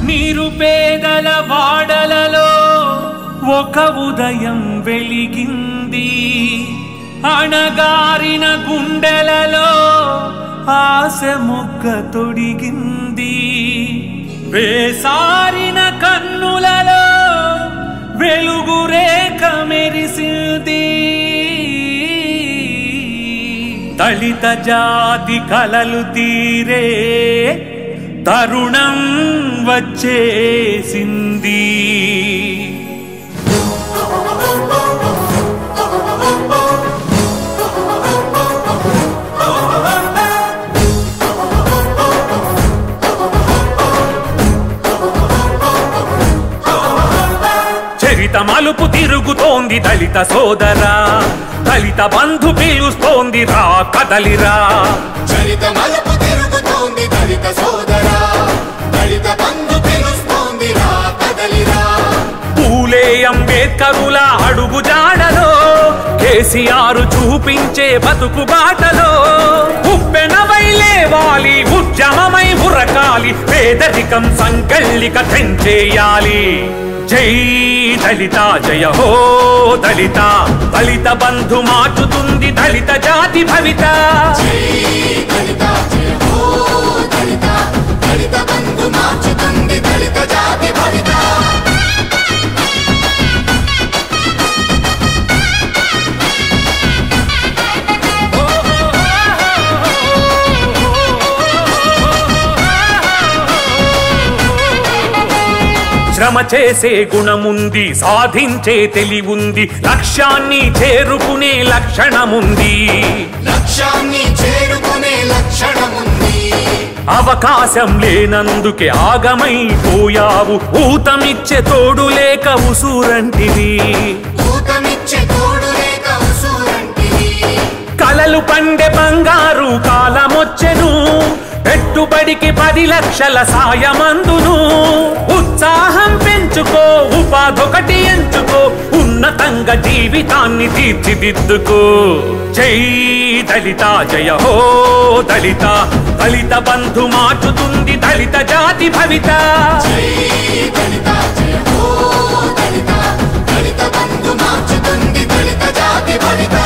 నిరుపేదల వాడలలో ఒక ఉదయం వెలిగింది అణగారిన గుండెలలో ఆశ మొక్క తొడిగింది వేసారిన కన్నులలో వెలుగు రేఖ మెరిసింది దళిత జాతి కలలు తీరే తరుణం వచ్చేసింది చరిత మలుపు తిరుగుతోంది దళిత సోదరా దళిత బంధు పిలుస్తోంది రా కదలిరా చరిత మలుపు తిరుగుతోంది దళిత సోదరా దళిత బంధు పిలుస్తోంది రా కదలిరా పూలే అంబేద్కరుల అడుగు జాడలో కేసీఆర్ చూపించే బతుకు బాటలో ఉప్పెనవై లేవాలి ఉద్యమమై ఉరకాలి పేదరికం సంకల్లిక తెంచేయాలి జై దళిత జయ హో దళిత దళిత బంధు మార్చుతుంది దళిత జాతి భవిత జై దళిత జయ హో దళిత దళిత బంధు మార్చుతుంది దళిత జాతి భవిత శ్రమ చేసే గుణముంది సాధించే తెలివుంది లక్ష్యాన్ని చేరుకునే లక్షణముంది లక్ష్యాన్ని చేరుకునే లక్షణముంది అవకాశం లేనందుకే ఆగమైపోయావు ఊతమిచ్చే తోడు లేక ఉసూరంటివి ఊతమిచ్చే తోడు లేక ఉసూరంటివి కలలు పండే బంగారు కాలమొచ్చెను పెట్టుబడికి పది లక్షల సాయమందును ఉత్సాహం పెంచుకో ఉపాధొకటి ఎంచుకో ఉన్నతంగా జీవితాన్ని తీర్చిదిద్దుకో జై దళిత జయ హో దళిత దళిత బంధు మార్చుతుంది దళిత జాతి భవిత జై దళిత జయ హో దళిత దళిత బంధు మార్చుతుంది దళిత జాతి భవిత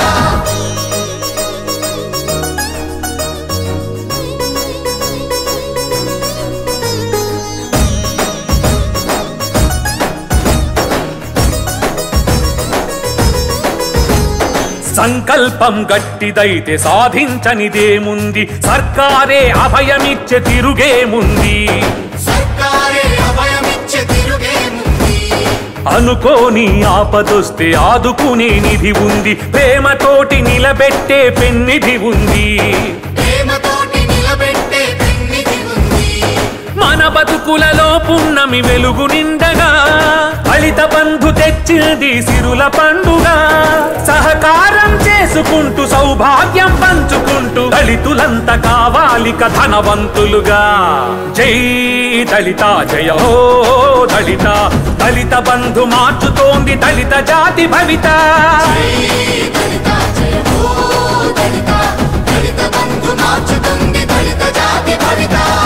సంకల్పం గట్టిదైతే సాధించనిదేముంది సర్కారే అభయమిచ్చే తిరుగేముంది సర్కారే అభయమిచ్చే తిరుగేముంది అనుకోని ఆపదొస్తే ఆదుకునే నిధి ఉంది ప్రేమతోటి నిలబెట్టే పెన్నిధి ఉంది ప్రేమతోటి నిలబెట్టే పెన్నిధి ఉంది మన బతుకులలో పున్నమి వెలుగు నిండగా ఫలిత బంధు తెచ్చింది సిరుల పండుగ సహకారం చేసుకుంటూ సౌభాగ్యం పంచుకుంటూ దళితులంతా కావాలిక ధనవంతులుగా జై దళిత జయ హో దళిత దళిత బంధు మార్చుతోంది దళిత జాతి భవిత జై దళిత జయ హో దళిత దళిత బంధు మార్చుతుంది దళిత జాతి భవిత